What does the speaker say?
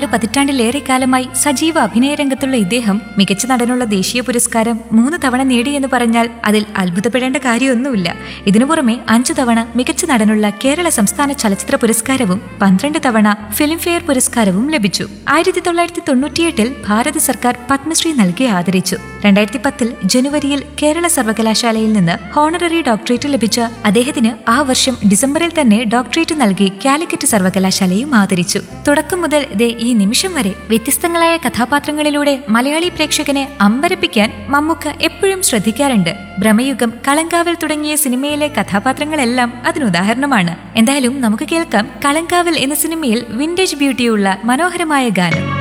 പതിറ്റാണ്ടിലേറെ കാലമായി സജീവ അഭിനയ രംഗത്തുള്ള ഇദ്ദേഹം മികച്ച നടനുള്ള ദേശീയ പുരസ്കാരം മൂന്ന് തവണ നേടിയെന്ന് പറഞ്ഞാൽ അതിൽ അത്ഭുതപ്പെടേണ്ട കാര്യമൊന്നുമില്ല ഇതിനു പുറമെ അഞ്ചു തവണ മികച്ച നടനുള്ള കേരള സംസ്ഥാന ചലച്ചിത്ര പുരസ്കാരവും പന്ത്രണ്ട് തവണ ഫിലിംഫെയർ പുരസ്കാരവും ലഭിച്ചു ആയിരത്തി തൊള്ളായിരത്തി തൊണ്ണൂറ്റിയെട്ടിൽ ഭാരത സർക്കാർ പത്മശ്രീ നൽകി ആദരിച്ചു രണ്ടായിരത്തി പത്തിൽ ജനുവരിയിൽ കേരള സർവകലാശാലയിൽ നിന്ന് ഹോണററി ഡോക്ടറേറ്റ് ലഭിച്ച അദ്ദേഹത്തിന് ആ വർഷം ഡിസംബറിൽ തന്നെ ഡോക്ടറേറ്റ് നൽകി കാലിക്കറ്റ് സർവകലാശാലയും ആദരിച്ചു തുടക്കം മുതൽ ദേ ഈ നിമിഷം വരെ വ്യത്യസ്തങ്ങളായ കഥാപാത്രങ്ങളിലൂടെ മലയാളി പ്രേക്ഷകനെ അമ്പരപ്പിക്കാൻ മമ്മൂക്ക എപ്പോഴും ശ്രദ്ധിക്കാറുണ്ട് ഭ്രമയുഗം കളങ്കാവൽ തുടങ്ങിയ സിനിമയിലെ കഥാപാത്രങ്ങളെല്ലാം അതിനുദാഹരണമാണ് എന്തായാലും നമുക്ക് കേൾക്കാം കളങ്കാവൽ എന്ന സിനിമയിൽ വിന്റേജ് ബ്യൂട്ടിയുള്ള മനോഹരമായ ഗാനം